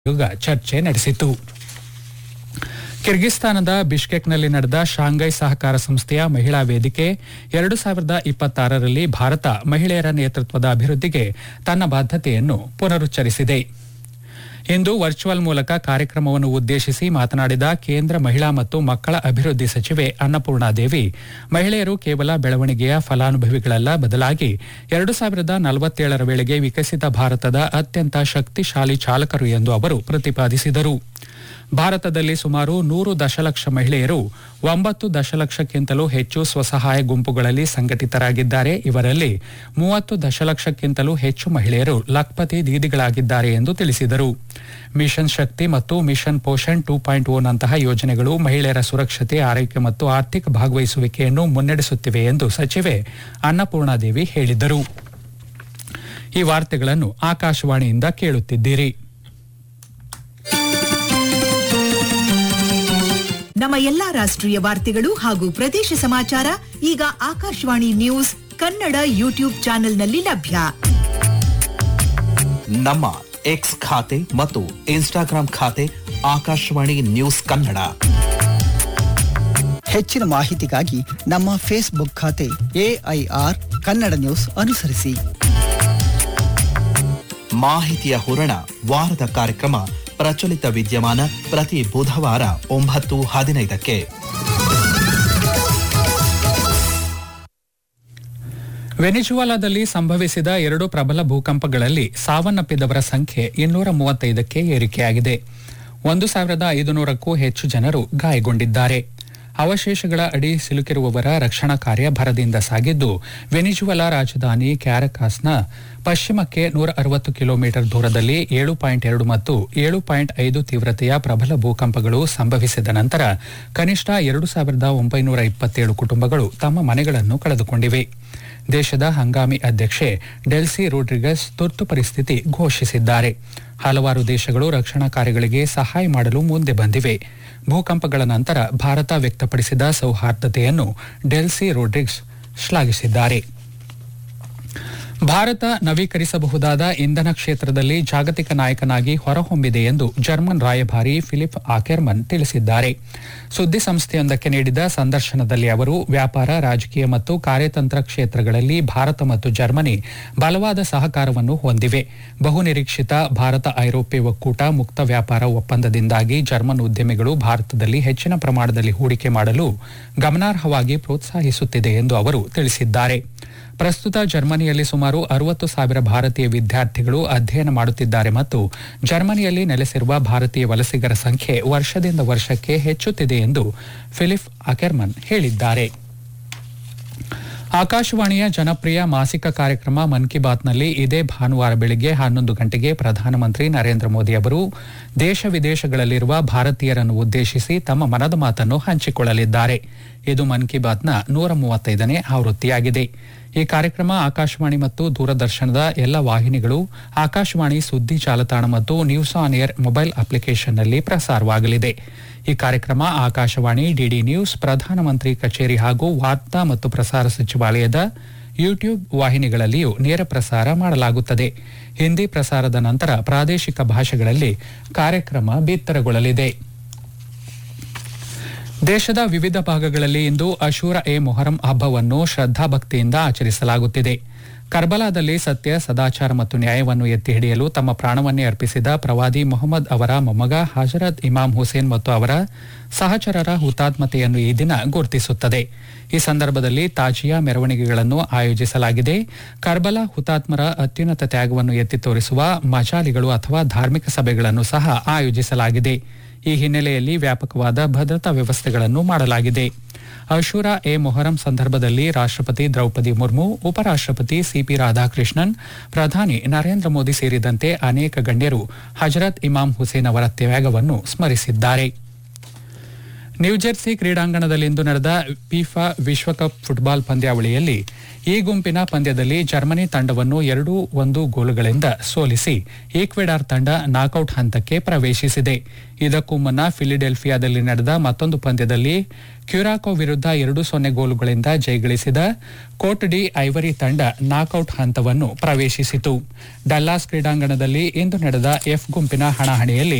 ಆಯೋಗ ಚರ್ಚೆ ನಡೆಸಿತು ಕಿರ್ಗಿಸ್ತಾನದ ಬಿಷ್ಕೆಕ್ನಲ್ಲಿ ನಡೆದ ಶಾಂಘೈ ಸಹಕಾರ ಸಂಸ್ಥೆಯ ಮಹಿಳಾ ವೇದಿಕೆ ಎರಡು ಸಾವಿರದ ಇಪ್ಪತ್ತಾರರಲ್ಲಿ ಭಾರತ ಮಹಿಳೆಯರ ನೇತೃತ್ವದ ಅಭಿವೃದ್ಧಿಗೆ ತನ್ನ ಬಾಧ್ಯತೆಯನ್ನು ಪುನರುಚ್ಚರಿಸಿದೆ ಇಂದು ವರ್ಚುವಲ್ ಮೂಲಕ ಕಾರ್ಯಕ್ರಮವನ್ನು ಉದ್ದೇಶಿಸಿ ಮಾತನಾಡಿದ ಕೇಂದ್ರ ಮಹಿಳಾ ಮತ್ತು ಮಕ್ಕಳ ಅಭಿವೃದ್ಧಿ ಸಚಿವೆ ಅನ್ನಪೂರ್ಣಾದೇವಿ ಮಹಿಳೆಯರು ಕೇವಲ ಬೆಳವಣಿಗೆಯ ಫಲಾನುಭವಿಗಳಲ್ಲ ಬದಲಾಗಿ ಎರಡು ಸಾವಿರದ ನಲವತ್ತೇಳರ ವೇಳೆಗೆ ವಿಕಸಿತ ಭಾರತದ ಅತ್ಯಂತ ಶಕ್ತಿಶಾಲಿ ಚಾಲಕರು ಎಂದು ಅವರು ಪ್ರತಿಪಾದಿಸಿದರು ಭಾರತದಲ್ಲಿ ಸುಮಾರು ನೂರು ದಶಲಕ್ಷ ಮಹಿಳೆಯರು ಒಂಬತ್ತು ದಶಲಕ್ಷಕ್ಕಿಂತಲೂ ಹೆಚ್ಚು ಸ್ವಸಹಾಯ ಗುಂಪುಗಳಲ್ಲಿ ಸಂಘಟಿತರಾಗಿದ್ದಾರೆ ಇವರಲ್ಲಿ ಮೂವತ್ತು ದಶಲಕ್ಷಕ್ಕಿಂತಲೂ ಹೆಚ್ಚು ಮಹಿಳೆಯರು ಲಖ್ಪತಿ ದೀದಿಗಳಾಗಿದ್ದಾರೆ ಎಂದು ತಿಳಿಸಿದರು ಮಿಷನ್ ಶಕ್ತಿ ಮತ್ತು ಮಿಷನ್ ಪೋಷಣ್ ಟೂ ಪಾಯಿಂಟ್ ಓನಂತಹ ಯೋಜನೆಗಳು ಮಹಿಳೆಯರ ಸುರಕ್ಷತೆ ಆರೈಕೆ ಮತ್ತು ಆರ್ಥಿಕ ಭಾಗವಹಿಸುವಿಕೆಯನ್ನು ಮುನ್ನಡೆಸುತ್ತಿವೆ ಎಂದು ಸಚಿವೆ ಅನ್ನಪೂರ್ಣಾದೇವಿ ಹೇಳಿದರು ಈ ವಾರ್ತೆಗಳನ್ನು ಆಕಾಶವಾಣಿಯಿಂದ ಕೇಳುತ್ತಿದ್ದೀರಿ ನಮ್ಮ ಎಲ್ಲಾ ರಾಷ್ಟ್ರೀಯ ವಾರ್ತೆಗಳು ಹಾಗೂ ಪ್ರದೇಶ ಸಮಾಚಾರ ಈಗ ಆಕಾಶವಾಣಿ ನ್ಯೂಸ್ ಕನ್ನಡ ಯೂಟ್ಯೂಬ್ ಚಾನೆಲ್ನಲ್ಲಿ ಲಭ್ಯ ನಮ್ಮ ಎಕ್ಸ್ ಖಾತೆ ಮತ್ತು ಇನ್ಸ್ಟಾಗ್ರಾಂ ಖಾತೆ ಆಕಾಶವಾಣಿ ನ್ಯೂಸ್ ಕನ್ನಡ ಹೆಚ್ಚಿನ ಮಾಹಿತಿಗಾಗಿ ನಮ್ಮ ಫೇಸ್ಬುಕ್ ಖಾತೆ ಎಐಆರ್ ಕನ್ನಡ ನ್ಯೂಸ್ ಅನುಸರಿಸಿ ಮಾಹಿತಿಯ ಹೂರಣ ವಾರದ ಕಾರ್ಯಕ್ರಮ ಪ್ರಚಲಿತ ವಿದ್ಯಮಾನ ಪ್ರತಿ ಬುಧವಾರ ಒಂಬತ್ತು ಹದಿನೈದಕ್ಕೆ ವೆನಿಜುವಾಲಾದಲ್ಲಿ ಸಂಭವಿಸಿದ ಎರಡು ಪ್ರಬಲ ಭೂಕಂಪಗಳಲ್ಲಿ ಸಾವನ್ನಪ್ಪಿದವರ ಸಂಖ್ಯೆ ಇನ್ನೂರ ಮೂವತ್ತೈದಕ್ಕೆ ಏರಿಕೆಯಾಗಿದೆ ಒಂದು ಸಾವಿರದ ಐದುನೂರಕ್ಕೂ ಹೆಚ್ಚು ಜನರು ಗಾಯಗೊಂಡಿದ್ದಾರೆ ಅವಶೇಷಗಳ ಅಡಿ ಸಿಲುಕಿರುವವರ ರಕ್ಷಣಾ ಕಾರ್ಯ ಭರದಿಂದ ಸಾಗಿದ್ದು ವೆನಿಜುವಲಾ ರಾಜಧಾನಿ ಕ್ಯಾರಕಾಸ್ನ ಪಶ್ಚಿಮಕ್ಕೆ ನೂರ ಅರವತ್ತು ಕಿಲೋಮೀಟರ್ ದೂರದಲ್ಲಿ ಏಳು ಪಾಯಿಂಟ್ ಎರಡು ಮತ್ತು ಏಳು ಪಾಯಿಂಟ್ ಐದು ತೀವ್ರತೆಯ ಪ್ರಬಲ ಭೂಕಂಪಗಳು ಸಂಭವಿಸಿದ ನಂತರ ಕನಿಷ್ಠ ಎರಡು ಸಾವಿರದ ಒಂಬೈನೂರ ಇಪ್ಪತ್ತೇಳು ಕುಟುಂಬಗಳು ತಮ್ಮ ಮನೆಗಳನ್ನು ಕಳೆದುಕೊಂಡಿವೆ ದೇಶದ ಹಂಗಾಮಿ ಅಧ್ಯಕ್ಷೆ ಡೆಲ್ಸಿ ರೋಡ್ರಿಗಸ್ ತುರ್ತು ಪರಿಸ್ಥಿತಿ ಘೋಷಿಸಿದ್ದಾರೆ ಹಲವಾರು ದೇಶಗಳು ರಕ್ಷಣಾ ಕಾರ್ಯಗಳಿಗೆ ಸಹಾಯ ಮಾಡಲು ಮುಂದೆ ಬಂದಿವೆ ಭೂಕಂಪಗಳ ನಂತರ ಭಾರತ ವ್ಯಕ್ತಪಡಿಸಿದ ಸೌಹಾರ್ದತೆಯನ್ನು ಡೆಲ್ಸಿ ರೋಡ್ರಿಗ್ಸ್ ಶ್ಲಾಘಿಸಿದ್ದಾರೆ ಭಾರತ ನವೀಕರಿಸಬಹುದಾದ ಇಂಧನ ಕ್ಷೇತ್ರದಲ್ಲಿ ಜಾಗತಿಕ ನಾಯಕನಾಗಿ ಹೊರಹೊಮ್ಮಿದೆ ಎಂದು ಜರ್ಮನ್ ರಾಯಭಾರಿ ಫಿಲಿಪ್ ಆಕೆರ್ಮನ್ ತಿಳಿಸಿದ್ದಾರೆ ಸುದ್ದಿ ಸಂಸ್ಥೆಯೊಂದಕ್ಕೆ ನೀಡಿದ ಸಂದರ್ಶನದಲ್ಲಿ ಅವರು ವ್ಯಾಪಾರ ರಾಜಕೀಯ ಮತ್ತು ಕಾರ್ಯತಂತ್ರ ಕ್ಷೇತ್ರಗಳಲ್ಲಿ ಭಾರತ ಮತ್ತು ಜರ್ಮನಿ ಬಲವಾದ ಸಹಕಾರವನ್ನು ಹೊಂದಿವೆ ಬಹುನಿರೀಕ್ಷಿತ ಭಾರತ ಐರೋಪ್ಯ ಒಕ್ಕೂಟ ಮುಕ್ತ ವ್ಯಾಪಾರ ಒಪ್ಪಂದದಿಂದಾಗಿ ಜರ್ಮನ್ ಉದ್ಯಮಿಗಳು ಭಾರತದಲ್ಲಿ ಹೆಚ್ಚಿನ ಪ್ರಮಾಣದಲ್ಲಿ ಹೂಡಿಕೆ ಮಾಡಲು ಗಮನಾರ್ಹವಾಗಿ ಪ್ರೋತ್ಸಾಹಿಸುತ್ತಿದೆ ಎಂದು ಅವರು ತಿಳಿಸಿದ್ದಾರೆ ಪ್ರಸ್ತುತ ಜರ್ಮನಿಯಲ್ಲಿ ಸುಮಾರು ಅರವತ್ತು ಸಾವಿರ ಭಾರತೀಯ ವಿದ್ಯಾರ್ಥಿಗಳು ಅಧ್ಯಯನ ಮಾಡುತ್ತಿದ್ದಾರೆ ಮತ್ತು ಜರ್ಮನಿಯಲ್ಲಿ ನೆಲೆಸಿರುವ ಭಾರತೀಯ ವಲಸಿಗರ ಸಂಖ್ಯೆ ವರ್ಷದಿಂದ ವರ್ಷಕ್ಕೆ ಹೆಚ್ಚುತ್ತಿದೆ ಎಂದು ಫಿಲಿಪ್ ಅಕೆರ್ಮನ್ ಹೇಳಿದ್ದಾರೆ ಆಕಾಶವಾಣಿಯ ಜನಪ್ರಿಯ ಮಾಸಿಕ ಕಾರ್ಯಕ್ರಮ ಮನ್ ಕಿ ಬಾತ್ನಲ್ಲಿ ಇದೇ ಭಾನುವಾರ ಬೆಳಗ್ಗೆ ಹನ್ನೊಂದು ಗಂಟೆಗೆ ಪ್ರಧಾನಮಂತ್ರಿ ನರೇಂದ್ರ ಮೋದಿ ಅವರು ದೇಶ ವಿದೇಶಗಳಲ್ಲಿರುವ ಭಾರತೀಯರನ್ನು ಉದ್ದೇಶಿಸಿ ತಮ್ಮ ಮನದ ಮಾತನ್ನು ಹಂಚಿಕೊಳ್ಳಲಿದ್ದಾರೆ ಇದು ಮನ್ ಕಿ ಬಾತ್ನ ನೂರ ಮೂವತ್ತೈದನೇ ಆವೃತ್ತಿಯಾಗಿದೆ ಈ ಕಾರ್ಯಕ್ರಮ ಆಕಾಶವಾಣಿ ಮತ್ತು ದೂರದರ್ಶನದ ಎಲ್ಲ ವಾಹಿನಿಗಳು ಆಕಾಶವಾಣಿ ಸುದ್ದಿ ಜಾಲತಾಣ ಮತ್ತು ನ್ಯೂಸ್ ಆನ್ ಏರ್ ಮೊಬೈಲ್ ಅಪ್ಲಿಕೇಶನ್ನಲ್ಲಿ ಪ್ರಸಾರವಾಗಲಿದೆ ಈ ಕಾರ್ಯಕ್ರಮ ಆಕಾಶವಾಣಿ ಡಿಡಿ ನ್ಯೂಸ್ ಪ್ರಧಾನಮಂತ್ರಿ ಕಚೇರಿ ಹಾಗೂ ವಾರ್ತಾ ಮತ್ತು ಪ್ರಸಾರ ಸಚಿವಾಲಯದ ಯೂಟ್ಯೂಬ್ ವಾಹಿನಿಗಳಲ್ಲಿಯೂ ನೇರ ಪ್ರಸಾರ ಮಾಡಲಾಗುತ್ತದೆ ಹಿಂದಿ ಪ್ರಸಾರದ ನಂತರ ಪ್ರಾದೇಶಿಕ ಭಾಷೆಗಳಲ್ಲಿ ಕಾರ್ಯಕ್ರಮ ಬಿತ್ತರಗೊಳ್ಳಲಿದೆ ದೇಶದ ವಿವಿಧ ಭಾಗಗಳಲ್ಲಿ ಇಂದು ಅಶೂರ ಎ ಮೊಹರಂ ಹಬ್ಬವನ್ನು ಶ್ರದ್ಧಾಭಕ್ತಿಯಿಂದ ಆಚರಿಸಲಾಗುತ್ತಿದೆ ಕರ್ಬಲಾದಲ್ಲಿ ಸತ್ಯ ಸದಾಚಾರ ಮತ್ತು ನ್ಯಾಯವನ್ನು ಎತ್ತಿ ಹಿಡಿಯಲು ತಮ್ಮ ಪ್ರಾಣವನ್ನೇ ಅರ್ಪಿಸಿದ ಪ್ರವಾದಿ ಮೊಹಮ್ಮದ್ ಅವರ ಮೊಮ್ಮಗ ಹಜರತ್ ಇಮಾಮ್ ಹುಸೇನ್ ಮತ್ತು ಅವರ ಸಹಚರರ ಹುತಾತ್ಮತೆಯನ್ನು ಈ ದಿನ ಗುರುತಿಸುತ್ತದೆ ಈ ಸಂದರ್ಭದಲ್ಲಿ ತಾಜಿಯಾ ಮೆರವಣಿಗೆಗಳನ್ನು ಆಯೋಜಿಸಲಾಗಿದೆ ಕರ್ಬಲಾ ಹುತಾತ್ಮರ ಅತ್ಯುನ್ನತ ತ್ಯಾಗವನ್ನು ಎತ್ತಿ ತೋರಿಸುವ ಮಜಾಲಿಗಳು ಅಥವಾ ಧಾರ್ಮಿಕ ಸಭೆಗಳನ್ನು ಸಹ ಆಯೋಜಿಸಲಾಗಿದೆ ಈ ಹಿನ್ನೆಲೆಯಲ್ಲಿ ವ್ಯಾಪಕವಾದ ಭದ್ರತಾ ವ್ಯವಸ್ಥೆಗಳನ್ನು ಮಾಡಲಾಗಿದೆ ಅಶೂರಾ ಎ ಮೊಹರಂ ಸಂದರ್ಭದಲ್ಲಿ ರಾಷ್ಟ್ರಪತಿ ದ್ರೌಪದಿ ಮುರ್ಮು ಉಪರಾಷ್ಟ್ರಪತಿ ಸಿಪಿ ರಾಧಾಕೃಷ್ಣನ್ ಪ್ರಧಾನಿ ನರೇಂದ್ರ ಮೋದಿ ಸೇರಿದಂತೆ ಅನೇಕ ಗಣ್ಯರು ಹಜರತ್ ಇಮಾಮ್ ಹುಸೇನ್ ಅವರ ತ್ಯಾಗವನ್ನು ಸ್ಮರಿಸಿದ್ದಾರೆ ನ್ಯೂಜೆರ್ಸಿ ಕ್ರೀಡಾಂಗಣದಲ್ಲಿಂದು ನಡೆದ ಫಿಫಾ ವಿಶ್ವಕಪ್ ಫುಟ್ಬಾಲ್ ಪಂದ್ಯಾವಳಿಯಲ್ಲಿ ಈ ಗುಂಪಿನ ಪಂದ್ಯದಲ್ಲಿ ಜರ್ಮನಿ ತಂಡವನ್ನು ಎರಡು ಒಂದು ಗೋಲುಗಳಿಂದ ಸೋಲಿಸಿ ಈಕ್ವೆಡಾರ್ ತಂಡ ನಾಕೌಟ್ ಹಂತಕ್ಕೆ ಪ್ರವೇಶಿಸಿದೆ ಇದಕ್ಕೂ ಮುನ್ನ ಫಿಲಿಡೆಲ್ಫಿಯಾದಲ್ಲಿ ನಡೆದ ಮತ್ತೊಂದು ಪಂದ್ಯದಲ್ಲಿ ಕ್ಯೂರಾಕೋ ವಿರುದ್ಧ ಎರಡು ಸೊನ್ನೆ ಗೋಲುಗಳಿಂದ ಜಯಗಳಿಸಿದ ಕೋಟ್ ಡಿ ಐವರಿ ತಂಡ ನಾಕೌಟ್ ಹಂತವನ್ನು ಪ್ರವೇಶಿಸಿತು ಡಲ್ಲಾಸ್ ಕ್ರೀಡಾಂಗಣದಲ್ಲಿ ಇಂದು ನಡೆದ ಎಫ್ ಗುಂಪಿನ ಹಣಾಹಣಿಯಲ್ಲಿ